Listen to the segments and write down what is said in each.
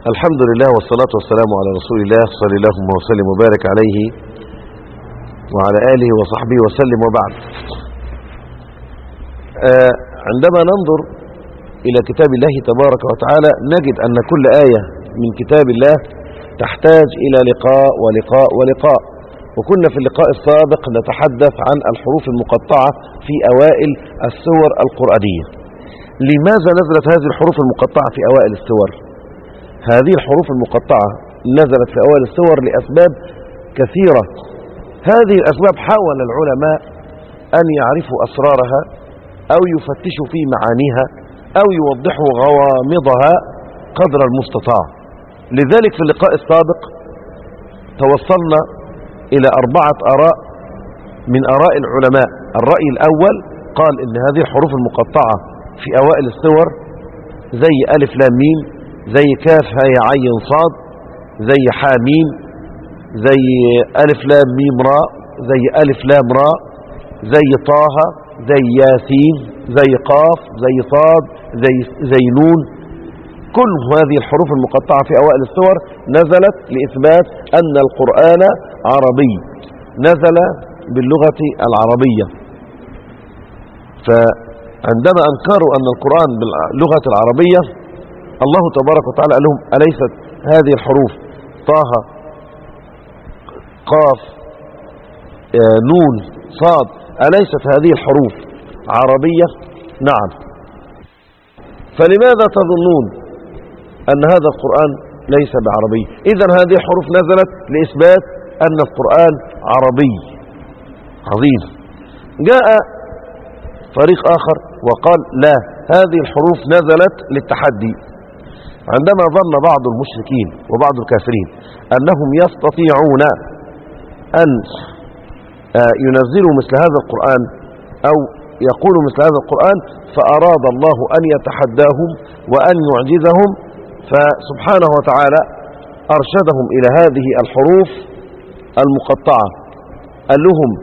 الحمد لله والصلاة والسلام على رسول الله صلى الله وسلم وبارك عليه وعلى آله وصحبه وسلم وبعد آه عندما ننظر إلى كتاب الله تبارك وتعالى نجد أن كل آية من كتاب الله تحتاج إلى لقاء ولقاء ولقاء وكنا في اللقاء السابق نتحدث عن الحروف المقطعة في أوائل السور القرآنية لماذا نزلت هذه الحروف المقطعة في أوائل السور هذه الحروف المقطعة نزلت في أوائل السور لأسباب كثيرة هذه الأسباب حاول العلماء أن يعرفوا أسرارها أو يفتشوا في معانيها أو يوضحوا غوامضها قدر المستطاع لذلك في اللقاء السابق توصلنا إلى أربعة آراء من آراء العلماء الرأي الأول قال إن هذه الحروف المقطعة في أوائل السور زي ألف لام ميم زي كاف هاء عين صاد زي حاميم زي ألف لام ميم راء زي ألف لام راء زي طه زي ياسين زي قاف زي صاد زي, زي نون كل هذه الحروف المقطعة في أوائل السور نزلت لإثبات أن القرآن عربي نزل باللغة العربية فعندما أنكروا أن القرآن باللغة العربية الله تبارك وتعالى قال لهم أليست هذه الحروف طه قاف نون صاد أليست هذه الحروف عربية نعم فلماذا تظنون أن هذا القرآن ليس بعربي إذا هذه الحروف نزلت لإثبات أن القرآن عربي عظيم جاء فريق آخر وقال لا هذه الحروف نزلت للتحدي عندما ظن بعض المشركين وبعض الكافرين أنهم يستطيعون أن ينزلوا مثل هذا القرآن أو يقولوا مثل هذا القرآن فأراد الله أن يتحداهم وأن يعجزهم فسبحانه وتعالى أرشدهم إلى هذه الحروف المقطعة قال لهم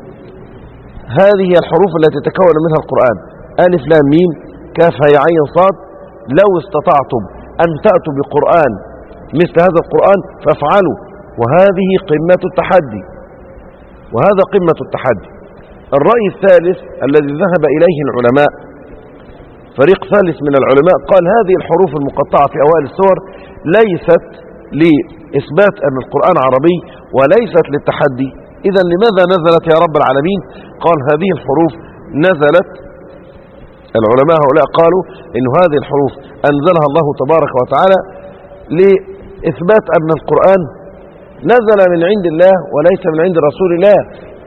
هذه الحروف التي تكون منها القرآن ألف لام ميم كاف هاء عين صاد لو استطعتم أن تأتوا بقرآن مثل هذا القرآن فافعلوا وهذه قمة التحدي وهذا قمة التحدي الرأي الثالث الذي ذهب إليه العلماء فريق ثالث من العلماء قال هذه الحروف المقطعة في أوائل السور ليست لإثبات أن القرآن عربي وليست للتحدي إذا لماذا نزلت يا رب العالمين قال هذه الحروف نزلت العلماء هؤلاء قالوا إن هذه الحروف أنزلها الله تبارك وتعالى لإثبات أن القرآن نزل من عند الله وليس من عند رسول الله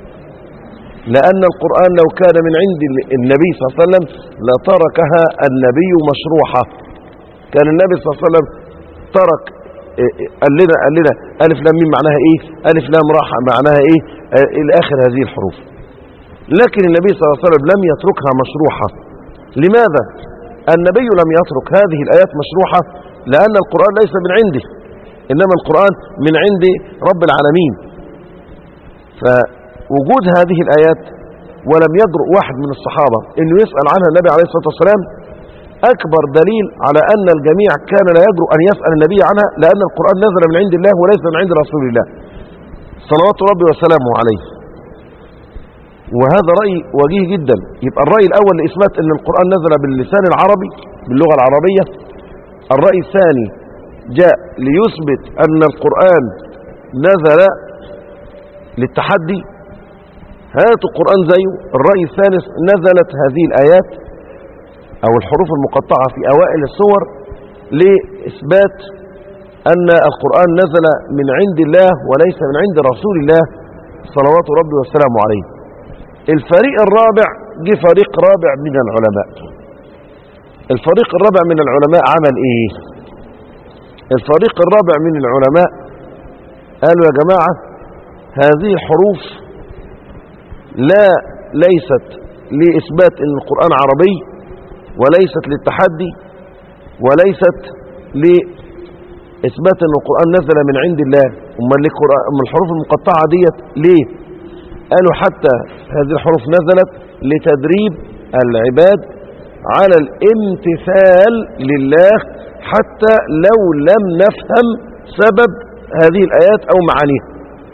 لأن القرآن لو كان من عند النبي صلى الله عليه وسلم لتركها النبي مشروحة كان النبي صلى الله عليه وسلم ترك قال لنا قال لنا ألف لام ميم معناها إيه ألف لام راح معناها إيه إلى آخر هذه الحروف لكن النبي صلى الله عليه وسلم لم يتركها مشروحة لماذا النبي لم يترك هذه الآيات مشروحة لأن القرآن ليس من عنده إنما القرآن من عند رب العالمين فوجود هذه الآيات ولم يجرؤ واحد من الصحابة أنه يسأل عنها النبي عليه الصلاة والسلام أكبر دليل على أن الجميع كان لا يجرؤ أن يسأل النبي عنها لأن القرآن نزل من عند الله وليس من عند رسول الله صلوات ربي وسلامه عليه وهذا رأي وجيه جدا يبقى الرأي الأول لإثبات أن القرآن نزل باللسان العربي باللغة العربية الرأي الثاني جاء ليثبت أن القرآن نزل للتحدي هاتوا القرآن زيه الرأي الثالث نزلت هذه الآيات أو الحروف المقطعة في أوائل السور لإثبات أن القرآن نزل من عند الله وليس من عند رسول الله صلوات ربي والسلام عليه الفريق الرابع جه فريق رابع من العلماء الفريق الرابع من العلماء عمل ايه الفريق الرابع من العلماء قالوا يا جماعة هذه الحروف لا ليست لإثبات أن القرآن عربي وليست للتحدي وليست لإثبات أن القرآن نزل من عند الله أما الحروف المقطعة ديت ليه قالوا حتى هذه الحروف نزلت لتدريب العباد على الامتثال لله حتى لو لم نفهم سبب هذه الآيات أو معانيها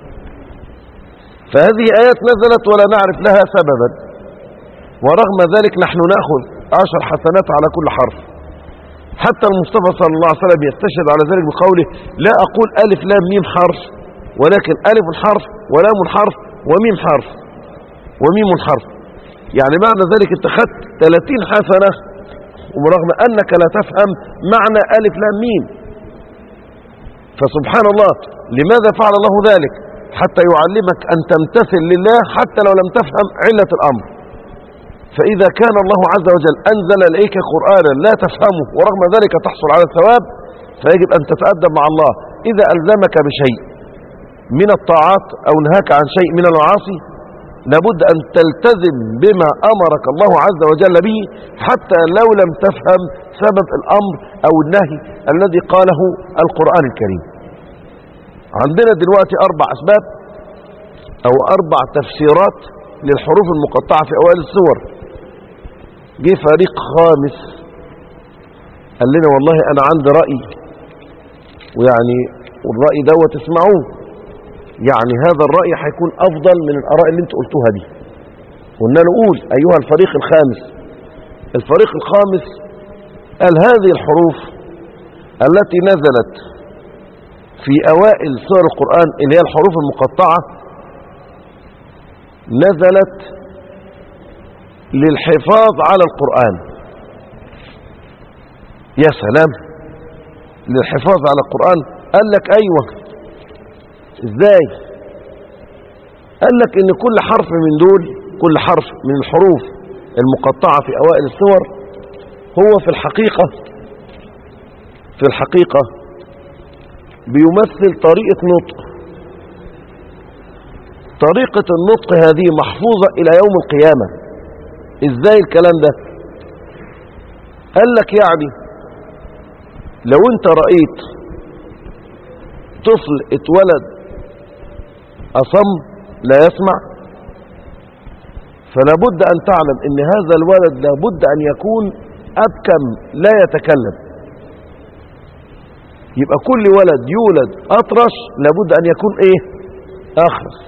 فهذه آيات نزلت ولا نعرف لها سببا ورغم ذلك نحن نأخذ عشر حسنات على كل حرف حتى المصطفى صلى الله عليه وسلم يستشهد على ذلك بقوله لا أقول ألف لام ميم حرف ولكن ألف حرف ولام حرف وميم حرف وميم حرف يعني معنى ذلك انت خدت 30 حسنة ورغم أنك لا تفهم معنى ألف لام ميم فسبحان الله لماذا فعل الله ذلك حتى يعلمك أن تمتثل لله حتى لو لم تفهم علة الأمر فإذا كان الله عز وجل أنزل إليك قرآنا لا تفهمه ورغم ذلك تحصل على الثواب فيجب أن تتأدب مع الله إذا ألزمك بشيء من الطاعات أو نهاك عن شيء من المعاصي لابد أن تلتزم بما أمرك الله عز وجل به حتى لو لم تفهم سبب الأمر أو النهي الذي قاله القرآن الكريم عندنا دلوقتي أربع أسباب أو أربع تفسيرات للحروف المقطعة في أوائل السور جه فريق خامس قال لنا والله أنا عندي رأي ويعني والرأي دوت اسمعوه يعني هذا الرأي هيكون أفضل من الآراء اللي انت قلتوها دي قلنا له قول أيها الفريق الخامس الفريق الخامس قال هذه الحروف التي نزلت في أوائل سور القرآن اللي هي الحروف المقطعة نزلت للحفاظ على القرآن يا سلام للحفاظ على القرآن قال لك أيوة ازاي قال لك ان كل حرف من دول كل حرف من الحروف المقطعة في اوائل السور هو في الحقيقة في الحقيقة بيمثل طريقة نطق طريقة النطق هذه محفوظة الى يوم القيامة ازاي الكلام ده قال لك يعني لو انت رأيت طفل اتولد أصم لا يسمع فلا بد أن تعلم أن هذا الولد لابد أن يكون أبكم لا يتكلم يبقى كل ولد يولد أطرش لابد أن يكون إيه أخرس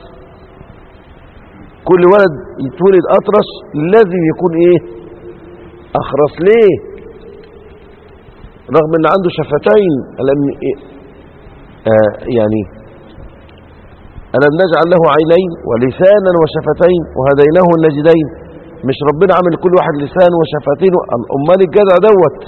كل ولد يتولد أطرش لازم يكون إيه أخرس ليه رغم أن عنده شفتين ألم إيه؟ آه يعني ألم نجعل له عينين ولسانا وشفتين وهديناه النجدين مش ربنا عمل لكل واحد لسان وشفتين أمال الجدع دوت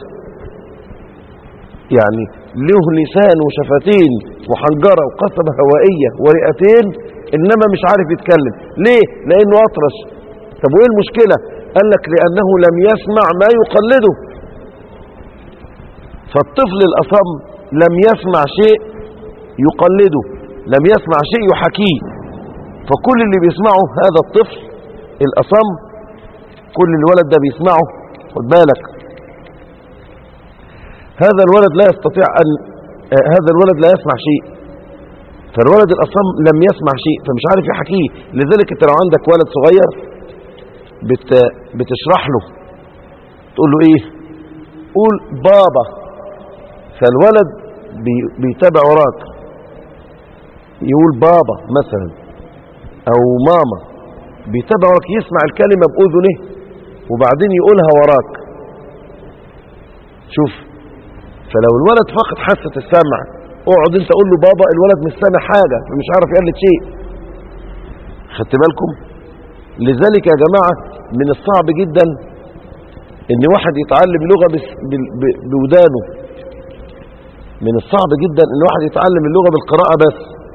يعني له لسان وشفتين وحنجرة وقصبة هوائية ورئتين إنما مش عارف يتكلم ليه؟ لأنه أطرش طب وإيه المشكلة؟ قال لك لأنه لم يسمع ما يقلده فالطفل الأصم لم يسمع شيء يقلده لم يسمع شيء يحكيه فكل اللي بيسمعه هذا الطفل الأصم كل الولد ده بيسمعه خد بالك هذا الولد لا يستطيع أن آه هذا الولد لا يسمع شيء فالولد الأصم لم يسمع شيء فمش عارف يحكيه لذلك انت لو عندك ولد صغير بت بتشرح له تقول له ايه قول بابا فالولد بي بيتابع وراك يقول بابا مثلا او ماما بيتابع وراك يسمع الكلمة بأذنه وبعدين يقولها وراك شوف فلو الولد فقد حاسة السمع اقعد انت قول له بابا الولد مش سامع حاجة مش عارف يقلد شيء خدت بالكم لذلك يا جماعة من الصعب جدا ان واحد يتعلم لغة بودانه من الصعب جدا ان واحد يتعلم اللغة بالقراءة بس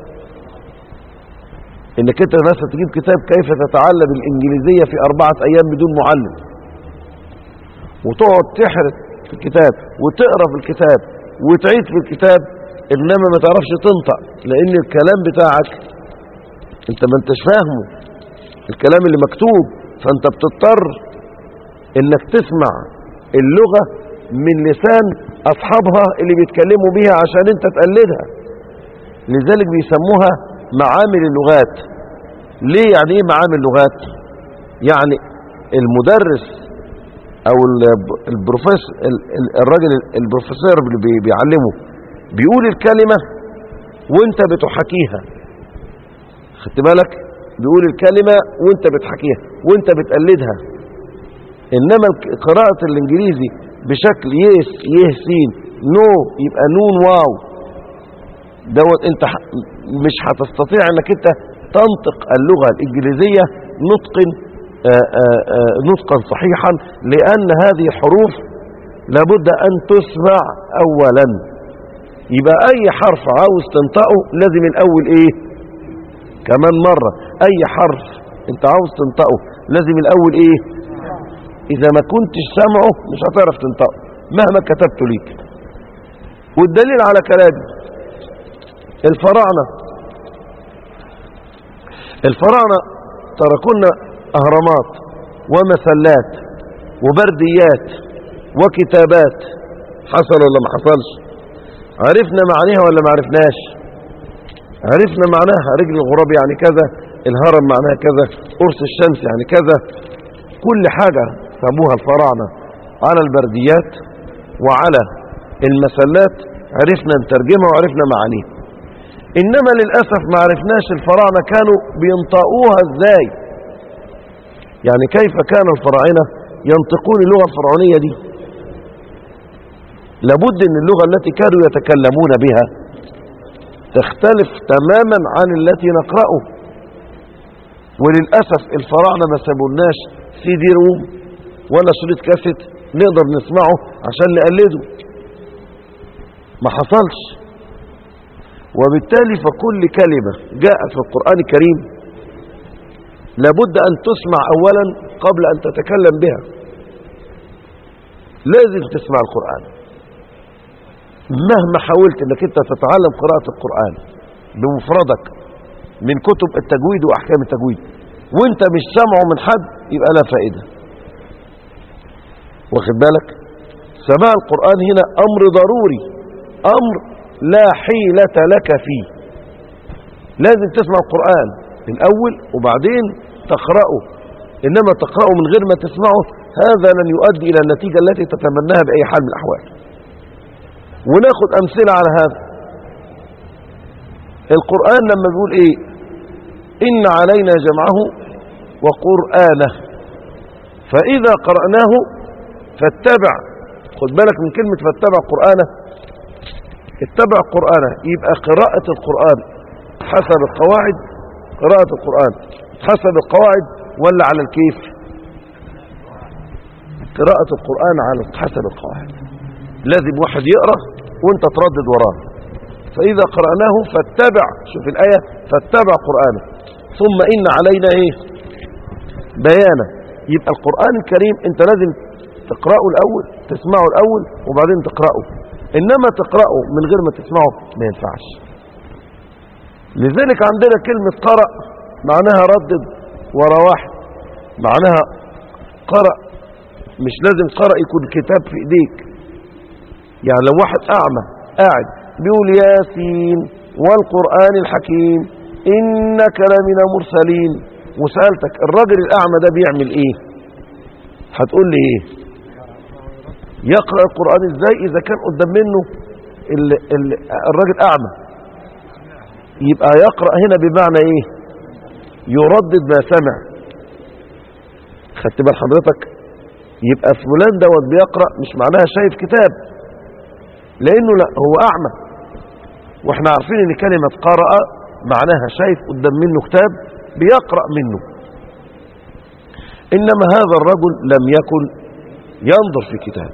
انك انت مثلا تجيب كتاب كيف تتعلم الانجليزية في اربعة ايام بدون معلم وتقعد تحرق في الكتاب وتقرا في الكتاب وتعيد في الكتاب انما ما تعرفش تنطق لان الكلام بتاعك انت ما انتش فاهمه الكلام اللي مكتوب فانت بتضطر انك تسمع اللغة من لسان اصحابها اللي بيتكلموا بيها عشان انت تقلدها لذلك بيسموها معامل اللغات ليه يعني ايه معامل اللغات يعني المدرس او ال- البروفيس ال- ال- الراجل البروفيسور اللي بي- بيعلمه بيقول الكلمة وانت بتحكيها خدت بالك بيقول الكلمة وانت بتحكيها وانت بتقلدها انما الك- قراءة الانجليزي بشكل يس يه سين نو يبقى نون واو دوت انت ح- مش هتستطيع انك انت تنطق اللغة الانجليزية نطق آه، آه، آه، نطقا صحيحا لان هذه حروف لابد ان تسمع اولا يبقى اي حرف عاوز تنطقه لازم الاول ايه كمان مرة اي حرف انت عاوز تنطقه لازم الاول ايه اذا ما كنتش سامعه مش هتعرف تنطقه مهما كتبته ليك والدليل على كلامي الفراعنة الفراعنة تركونا اهرامات ومسلات وبرديات وكتابات حصل ولا ما حصلش عرفنا معناها ولا ما عرفناش عرفنا معناها رجل الغراب يعني كذا الهرم معناها كذا قرص الشمس يعني كذا كل حاجة سموها الفراعنة على البرديات وعلى المسلات عرفنا نترجمها وعرفنا معانيها انما للأسف ما عرفناش الفراعنة كانوا بينطقوها ازاي يعني كيف كان الفراعنة ينطقون اللغة الفرعونية دي لابد ان اللغة التي كانوا يتكلمون بها تختلف تماما عن التي نقرأه وللأسف الفراعنة ما سابولناش سي دي روم ولا شريط كاسيت نقدر نسمعه عشان نقلده ما حصلش وبالتالي فكل كلمة جاءت في القرآن الكريم لابد أن تسمع أولا قبل أن تتكلم بها لازم تسمع القرآن مهما حاولت انك انت تتعلم قراءة القرآن بمفردك من كتب التجويد واحكام التجويد وانت مش سامعه من حد يبقى لا فائدة واخد بالك سماع القرآن هنا امر ضروري امر لا حيلة لك فيه لازم تسمع القرآن الاول وبعدين تقرأه انما تقرأه من غير ما تسمعه هذا لن يؤدي الى النتيجة التي تتمناها بأي حال من الاحوال وناخد امثلة على هذا القرآن لما بيقول ايه ان علينا جمعه وقرآنه فاذا قرأناه فاتبع خد بالك من كلمة فاتبع قرآنه اتبع قرآنه يبقى قراءة القرآن حسب القواعد قراءة القرآن حسب القواعد ولا على الكيف قراءة القرآن على حسب القواعد لازم واحد يقرأ وانت تردد وراه فإذا قرأناه فاتبع شوف الآية فاتبع قرآنه ثم إن علينا إيه بيانه يبقى القرآن الكريم انت لازم تقرأه الأول تسمعه الأول وبعدين تقرأه إنما تقرأه من غير ما تسمعه ما ينفعش لذلك عندنا كلمة قرأ معناها ردد ورا واحد معناها قرأ مش لازم قرأ يكون كتاب في ايديك يعني لو واحد اعمى قاعد بيقول ياسين والقرآن الحكيم انك لمن مرسلين وسألتك الراجل الاعمى ده بيعمل ايه هتقول لي ايه يقرأ القرآن ازاي اذا كان قدام منه ال ال الراجل اعمى يبقى يقرأ هنا بمعنى ايه يردد ما سمع خدت بال حضرتك يبقى فلان دوت بيقرأ مش معناها شايف كتاب لانه لا هو اعمى واحنا عارفين ان كلمة قرأ معناها شايف قدام منه كتاب بيقرأ منه انما هذا الرجل لم يكن ينظر في كتاب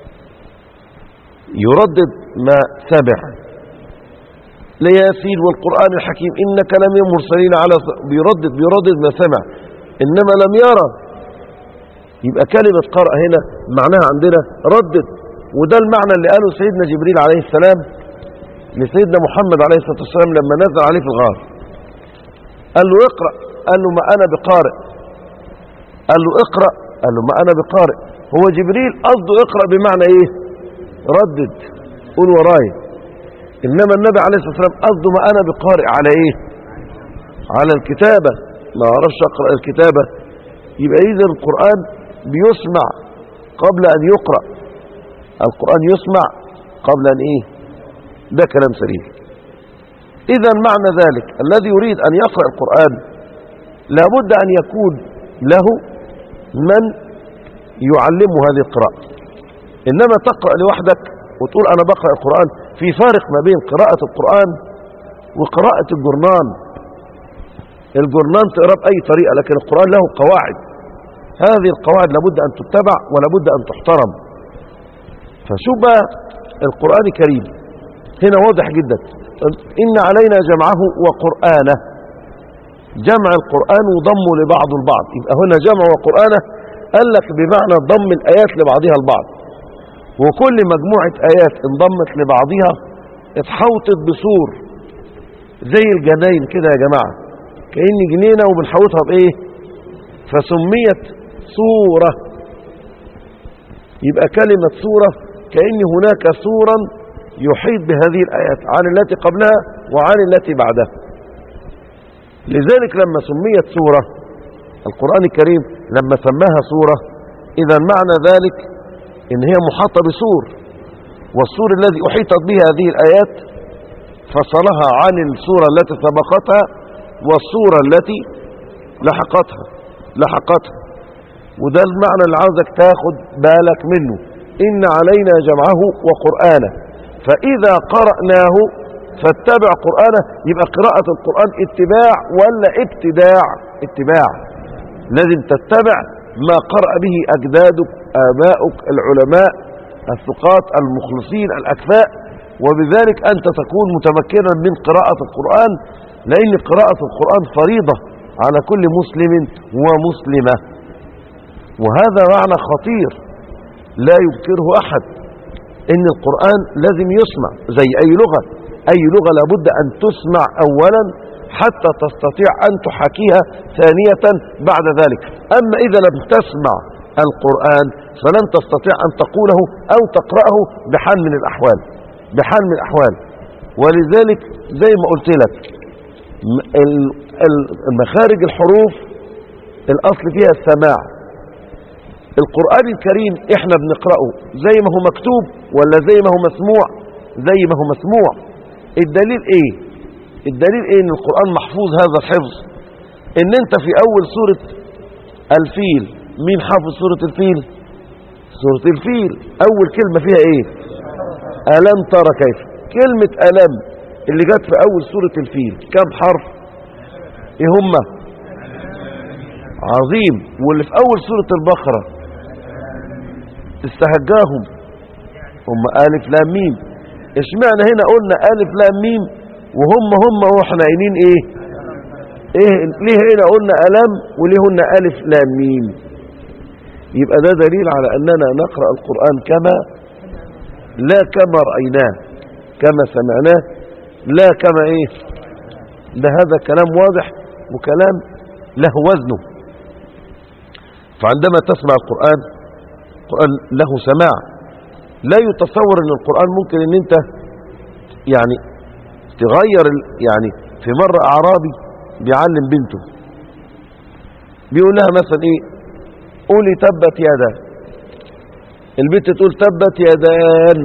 يردد ما سمع لياسين والقرآن الحكيم إنك لم مرسلين على بيردد بيردد ما سمع إنما لم يرى يبقى كلمة قرأ هنا معناها عندنا ردد وده المعنى اللي قاله سيدنا جبريل عليه السلام لسيدنا محمد عليه الصلاة والسلام لما نزل عليه في الغار قال له اقرأ قال له ما أنا بقارئ قال له اقرأ قال له ما أنا بقارئ هو جبريل قصده اقرأ بمعنى ايه ردد قول وراي إنما النبي عليه الصلاة والسلام قصده ما أنا بقارئ على ايه على الكتابة ما أعرفش أقرأ الكتابة يبقى إذا القرآن بيسمع قبل أن يقرأ القرآن يسمع قبل أن إيه ده كلام سليم إذا معنى ذلك الذي يريد أن يقرأ القرآن لابد أن يكون له من يعلمه هذه القراءة إنما تقرأ لوحدك وتقول أنا بقرأ القرآن في فارق ما بين قراءة القرآن وقراءة الجرنان الجرنان تقرأ بأي طريقة لكن القرآن له قواعد هذه القواعد لابد أن تتبع ولابد أن تحترم فشوف بقى القرآن الكريم هنا واضح جدا إن علينا جمعه وقرآنه جمع القرآن وضمه لبعض البعض يبقى هنا جمع وقرآنه قال لك بمعنى ضم الآيات لبعضها البعض وكل مجموعة آيات انضمت لبعضها اتحوطت بسور زي الجناين كده يا جماعة كأن جنينة وبنحوطها بإيه فسميت سورة يبقى كلمة سورة كأن هناك سورا يحيط بهذه الآيات عن التي قبلها وعن التي بعدها لذلك لما سميت سورة القرآن الكريم لما سماها سورة إذا معنى ذلك إن هي محاطة بسور والسور الذي أحيطت به هذه الآيات فصلها عن السورة التي سبقتها والسورة التي لحقتها لحقتها وده المعنى اللي عاوزك تاخد بالك منه إن علينا جمعه وقرآنه فإذا قرأناه فاتبع قرآنه يبقى قراءة القرآن اتباع ولا ابتداع اتباع لازم تتبع ما قرأ به أجدادك آباؤك العلماء الثقات المخلصين الأكفاء وبذلك أنت تكون متمكنا من قراءة القرآن لأن قراءة القرآن فريضة على كل مسلم ومسلمة وهذا معنى خطير لا يذكره أحد إن القرآن لازم يسمع زي أي لغة أي لغة لابد أن تسمع أولا حتى تستطيع أن تحاكيها ثانية بعد ذلك أما إذا لم تسمع القرآن فلن تستطيع أن تقوله أو تقرأه بحال من الأحوال بحال من الأحوال ولذلك زي ما قلت لك المخارج الحروف الأصل فيها السماع القرآن الكريم احنا بنقرأه زي ما هو مكتوب ولا زي ما هو مسموع زي ما هو مسموع الدليل ايه الدليل ايه ان القرآن محفوظ هذا الحفظ ان انت في اول سورة الفيل مين حافظ سورة الفيل سورة الفيل اول كلمة فيها ايه ألم ترى كيف كلمة ألم اللي جت في اول سورة الفيل كم حرف ايه هما عظيم واللي في اول سورة البقرة استهجاهم هم ألف لام ميم اشمعنى هنا قلنا ألف لام ميم وهم هم واحنا قايلين ايه ايه ليه هنا قلنا ألم وليه قلنا ألف لام ميم يبقى ده دليل على أننا نقرأ القرآن كما لا كما رأيناه كما سمعناه لا كما ايه ده هذا كلام واضح وكلام له وزنه فعندما تسمع القرآن القرآن له سماع لا يتصور ان القرآن ممكن ان انت يعني تغير يعني في مرة اعرابي بيعلم بنته بيقول لها مثلا ايه قولي تبت يدا البنت تقول تبت يدان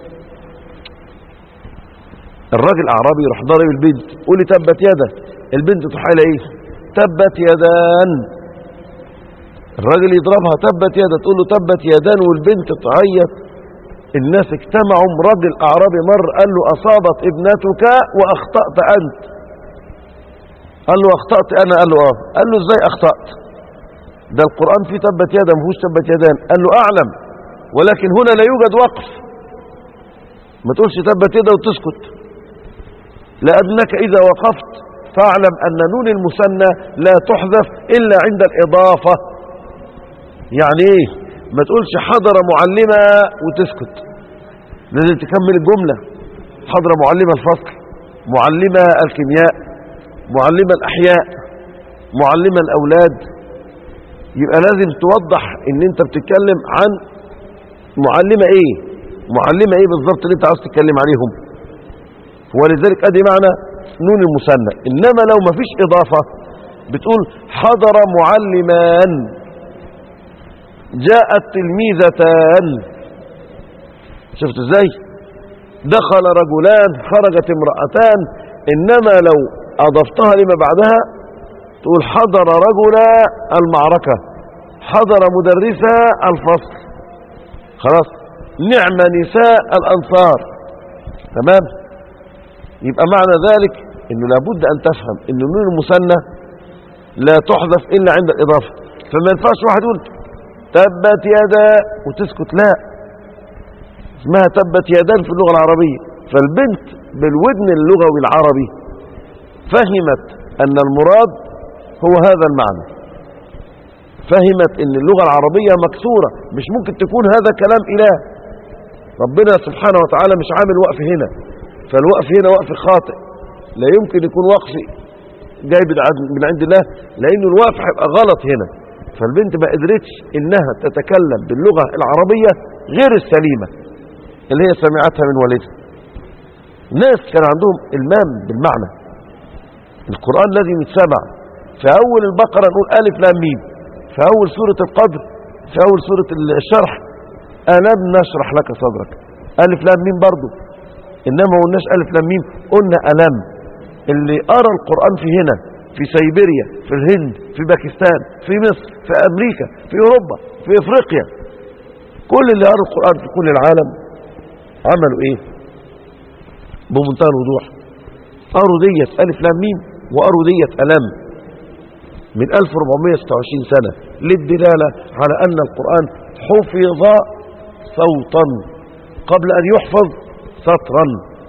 الراجل اعرابي يروح ضارب البنت قولي تبت يدا البنت تروح قايله ايه تبت يدان الراجل يضربها تبت يدا تقول له تبت يدان والبنت تعيط الناس اجتمعوا راجل اعرابي مر قال له اصابت ابنتك واخطأت انت قال له اخطأت انا قال له اه قال له ازاي اخطأت ده القرآن فيه تبت يدا ما فيهوش تبت يدان قال له اعلم ولكن هنا لا يوجد وقف ما تقولش تبت يدا وتسكت لأنك إذا وقفت فاعلم أن نون المثنى لا تحذف إلا عند الإضافة يعني إيه ما تقولش حضر معلمة وتسكت لازم تكمل الجملة حضر معلمة الفصل معلمة الكيمياء معلمة الأحياء معلمة الأولاد يبقى لازم توضح ان انت بتتكلم عن معلمة ايه معلمة ايه بالظبط اللي انت عاوز تتكلم عليهم ولذلك ادي معنى نون المثنى انما لو ما فيش اضافة بتقول حضر معلمان جاءت تلميذتان شفت ازاي دخل رجلان خرجت امرأتان انما لو اضفتها لما بعدها تقول حضر رجل المعركة حضر مدرسة الفصل خلاص نعم نساء الأنصار تمام يبقى معنى ذلك انه لابد ان تفهم ان النون المثنى لا تحذف الا عند الاضافه فما ينفعش واحد يقول تبت يدا وتسكت لا اسمها تبت يدان في اللغه العربيه فالبنت بالودن اللغوي العربي فهمت ان المراد هو هذا المعنى فهمت ان اللغه العربيه مكسوره مش ممكن تكون هذا كلام اله ربنا سبحانه وتعالى مش عامل وقف هنا فالوقف هنا وقف خاطئ لا يمكن يكون وقف جاي من عند الله لأنه الوقف هيبقى غلط هنا فالبنت ما قدرتش إنها تتكلم باللغة العربية غير السليمة اللي هي سمعتها من والدها ناس كان عندهم المام بالمعنى القرآن لازم يتسمع في أول البقرة نقول ألف لام ميم في أول سورة القدر في أول سورة الشرح ألم نشرح لك صدرك ألف لام ميم برضو إنما ما قلناش ألف لام ميم قلنا ألم اللي قرأ القرآن في هنا في سيبيريا في الهند في باكستان في مصر في أمريكا في أوروبا في إفريقيا كل اللي قرأ القرآن في كل العالم عملوا إيه بمنتهى الوضوح قروا ديت ألف لام ميم وقروا ديت ألم من 1426 سنة للدلالة على أن القرآن حفظ صوتا قبل أن يحفظ سطرا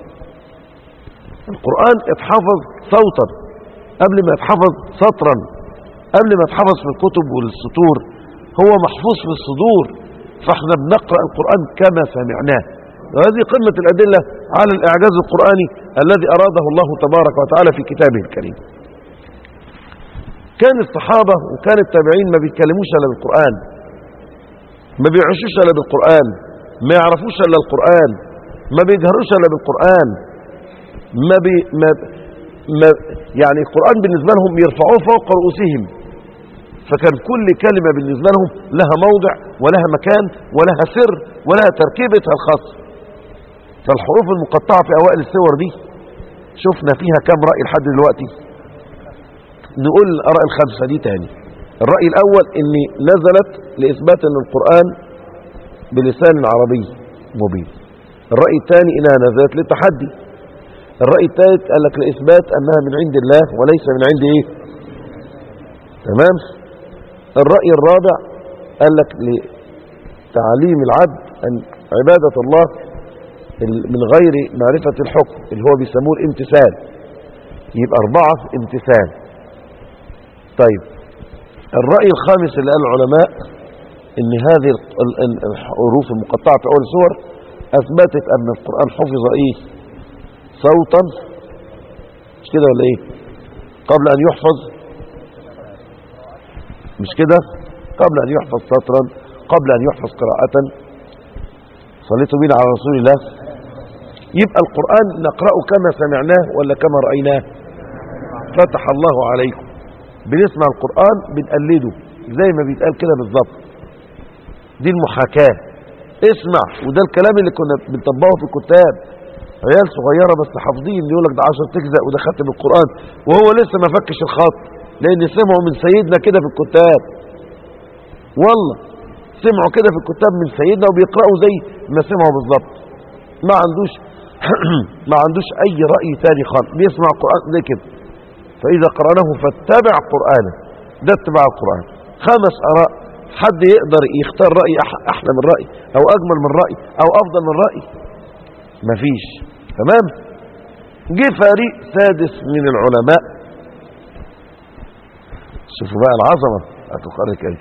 القرآن اتحفظ صوتا قبل ما يتحفظ سطرا قبل ما يتحفظ في الكتب والسطور هو محفوظ في الصدور فاحنا بنقرأ القرآن كما سمعناه وهذه قمة الأدلة على الإعجاز القرآني الذي أراده الله تبارك وتعالى في كتابه الكريم كان الصحابة وكان التابعين ما بيتكلموش إلا بالقرآن ما بيعيشوش إلا بالقرآن ما يعرفوش إلا القرآن ما بيجهروش إلا بالقرآن ما بي ما ما يعني القرآن بالنسبة لهم يرفعوه فوق رؤوسهم فكان كل كلمة بالنسبة لهم لها موضع ولها مكان ولها سر ولها تركيبتها الخاصة فالحروف المقطعة في أوائل السور دي شفنا فيها كم رأي لحد دلوقتي نقول الآراء الخمسة دي تاني الرأي الأول أن نزلت لإثبات أن القرآن بلسان عربي مبين الرأي الثاني أنها نزلت للتحدي الرأي الثالث قال لك لإثبات أنها من عند الله وليس من عند إيه تمام الرأي الرابع قال لك لتعليم العبد أن عبادة الله من غير معرفة الحكم اللي هو بيسموه الامتثال يبقى أربعة امتثال طيب الرأي الخامس اللي قال العلماء ان هذه الحروف المقطعة في أول السور أثبتت أن القرآن حفظ إيه صوتا مش كده ولا إيه قبل أن يحفظ مش كده قبل أن يحفظ سطرا قبل أن يحفظ قراءة صليتوا بينا على رسول الله يبقى القرآن نقرأه كما سمعناه ولا كما رأيناه فتح الله عليكم بنسمع القرآن بنقلده زي ما بيتقال كده بالظبط دي المحاكاة اسمع وده الكلام اللي كنا بنطبقه في الكتاب عيال صغيرة بس حافظين يقول لك ده 10 تجزأ وده ختم القرآن وهو لسه ما فكش الخط لأن سمعوا من سيدنا كده في الكتاب والله سمعوا كده في الكتاب من سيدنا وبيقرأوا زي ما سمعوا بالظبط ما عندوش ما عندوش أي رأي تاني خالص بيسمع القرآن زي كده فإذا قرأناه فاتبع قرآنه ده اتباع القرآن خمس آراء حد يقدر يختار رأي أحلى من رأي أو أجمل من رأي أو أفضل من رأي مفيش تمام جه فريق سادس من العلماء شوفوا بقى العظمة هتقرر كيف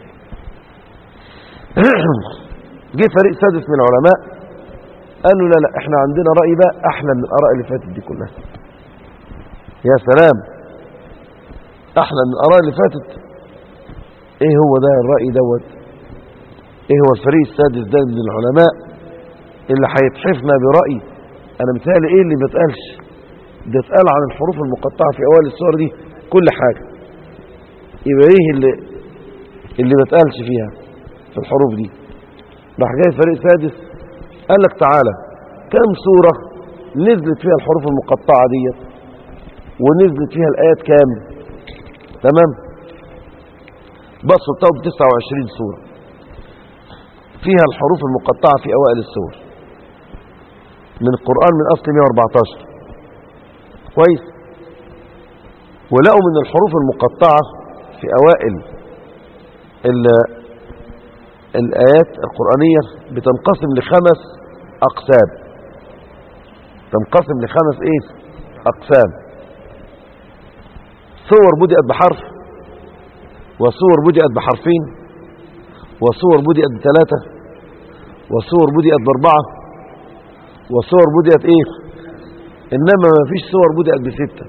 جه فريق سادس من العلماء قالوا لا لا احنا عندنا رأي بقى أحلى من الآراء اللي فاتت دي كلها يا سلام أحلى من الآراء اللي فاتت ايه هو ده الرأي دوت ايه هو الفريق السادس ده من العلماء اللي هيتحفنا برأي انا متهيألي ايه اللي بتقالش ده اتقال عن الحروف المقطعة في اوائل السور دي كل حاجة يبقى ايه اللي اللي بتقالش فيها في الحروف دي راح جاي فريق سادس قال لك تعالى كم سورة نزلت فيها الحروف المقطعة ديت ونزلت فيها الآيات كام تمام بصوا بتاعه ب 29 سورة فيها الحروف المقطعة في أوائل السور من القرآن من أصل 114 كويس ولقوا من الحروف المقطعة في أوائل ال- الآيات القرآنية بتنقسم لخمس أقسام تنقسم لخمس إيه أقسام صور بدأت بحرف وصور بدأت بحرفين وصور بدأت بثلاثة وصور بدأت بأربعة وصور بدأت إيه إنما ما فيش صور بدأت بستة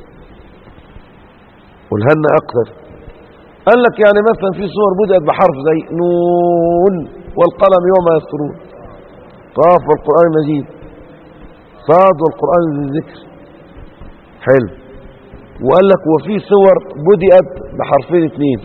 قولها لنا أكثر قال لك يعني مثلا في صور بدأت بحرف زي نون والقلم يوم يسطرون قاف والقرآن المجيد صاد والقرآن ذي الذكر حلو وقال لك وفي صور بدأت بحرفين اثنين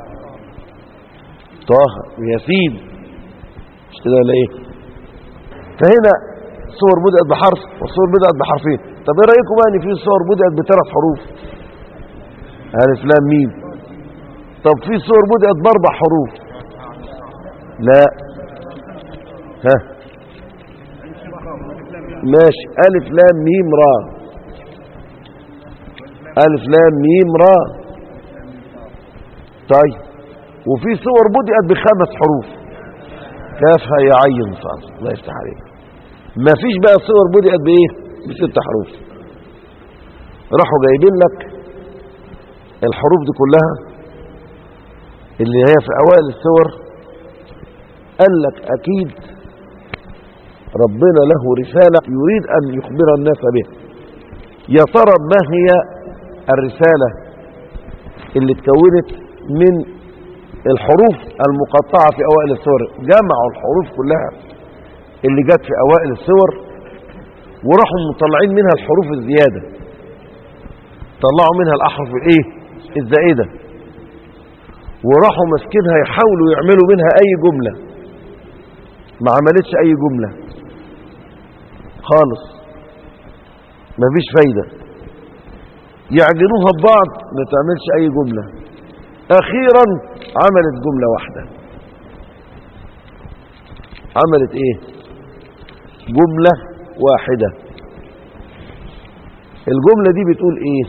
طه وياسين مش كده ولا ايه فهنا صور بدأت بحرف وصور بدأت بحرفين طب ايه رأيكم بقى ان في صور بدأت بثلاث حروف ألف لام ميم طب في صور بدأت بأربع حروف لا ها ماشي ألف لام ميم را ألف لام ميم را طيب وفي صور بدأت بخمس حروف كافها يا عين صاد الله يفتح عليك ما فيش بقى صور بدأت بإيه بست حروف راحوا جايبين لك الحروف دي كلها اللي هي في أوائل السور قال لك أكيد ربنا له رسالة يريد أن يخبر الناس بها يا ترى ما هي الرسالة اللي اتكونت من الحروف المقطعة في أوائل السور جمعوا الحروف كلها اللي جت في أوائل السور وراحوا مطلعين منها الحروف الزيادة طلعوا منها الأحرف الإيه الزائدة وراحوا ماسكينها يحاولوا يعملوا منها أي جملة ما عملتش أي جملة خالص مفيش فايدة يعجنوها ببعض ما تعملش أي جملة أخيرا عملت جملة واحدة عملت إيه جملة واحدة الجملة دي بتقول إيه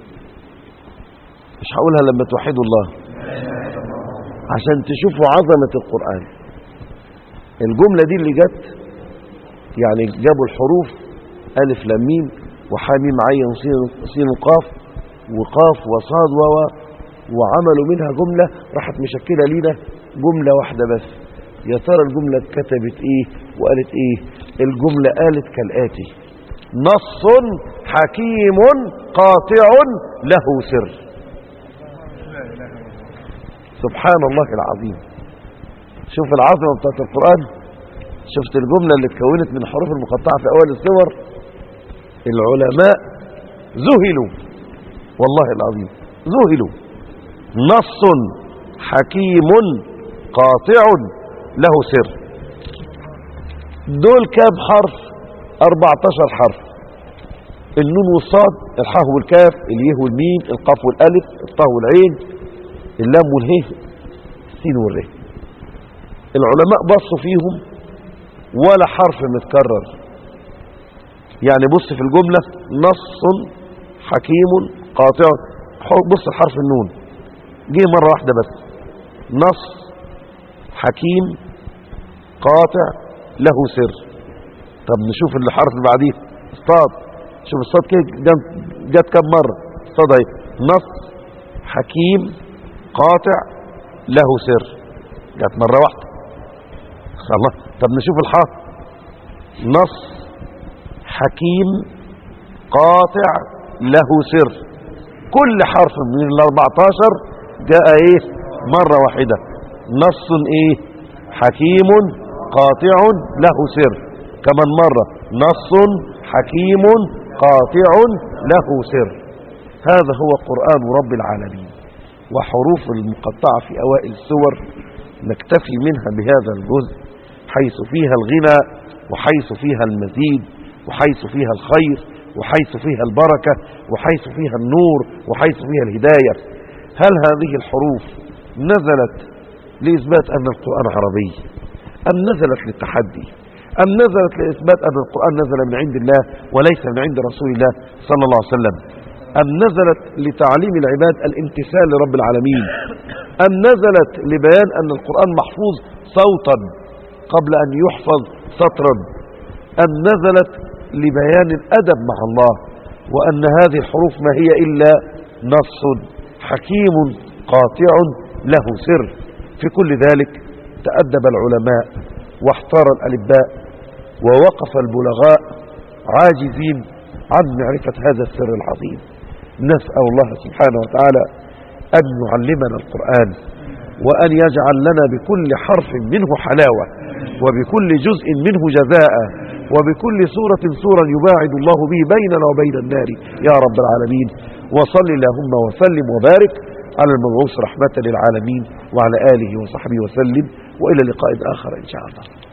مش هقولها لما توحدوا الله عشان تشوفوا عظمة القرآن الجملة دي اللي جت يعني جابوا الحروف ألف لام ميم وحاميم عين صين صين قاف وقاف وصاد و وعملوا منها جملة راحت مشكلة لينا جملة واحدة بس يا ترى الجملة كتبت ايه وقالت ايه الجملة قالت كالآتي نص حكيم قاطع له سر سبحان الله العظيم شوف العظمة بتاعت القرآن شفت الجملة اللي اتكونت من الحروف المقطعة في أول السور العلماء ذهلوا والله العظيم ذهلوا نص حكيم قاطع له سر دول كام حرف 14 حرف النون والصاد الحاء والكاف اليه والميم القاف والالف الطاء والعين اللام والهيه السين والره العلماء بصوا فيهم ولا حرف متكرر يعني بص في الجملة نص حكيم قاطع بص الحرف النون جه مرة واحدة بس نص حكيم قاطع له سر طب نشوف الحرف اللي بعديه الصاد شوف الصاد كده جت كم مرة الصاد اهي نص حكيم قاطع له سر جت مرة واحدة الله طب نشوف الحاء نص حكيم قاطع له سر كل حرف من ال 14 جاء ايه مرة واحدة نص ايه حكيم قاطع له سر كمان مرة نص حكيم قاطع له سر هذا هو قرآن رب العالمين وحروف المقطعة في أوائل السور نكتفي منها بهذا الجزء حيث فيها الغنى وحيث فيها المزيد وحيث فيها الخير وحيث فيها البركة وحيث فيها النور وحيث فيها الهداية هل هذه الحروف نزلت لإثبات أن القرآن عربي أم نزلت للتحدي أم نزلت لإثبات أن القرآن نزل من عند الله وليس من عند رسول الله صلى الله عليه وسلم أم نزلت لتعليم العباد الامتثال لرب العالمين أم نزلت لبيان أن القرآن محفوظ صوتا قبل أن يحفظ سطرا أم نزلت لبيان الأدب مع الله وأن هذه الحروف ما هي إلا نص حكيم قاطع له سر في كل ذلك تأدب العلماء واحتار الألباء ووقف البلغاء عاجزين عن معرفة هذا السر العظيم نسأل الله سبحانه وتعالى أن يعلمنا القرآن وأن يجعل لنا بكل حرف منه حلاوة وبكل جزء منه جزاء وبكل سورة سورة يباعد الله به بيننا وبين النار يا رب العالمين وصل اللهم وسلم وبارك على المبعوث رحمة للعالمين وعلى آله وصحبه وسلم وإلى لقاء آخر إن شاء الله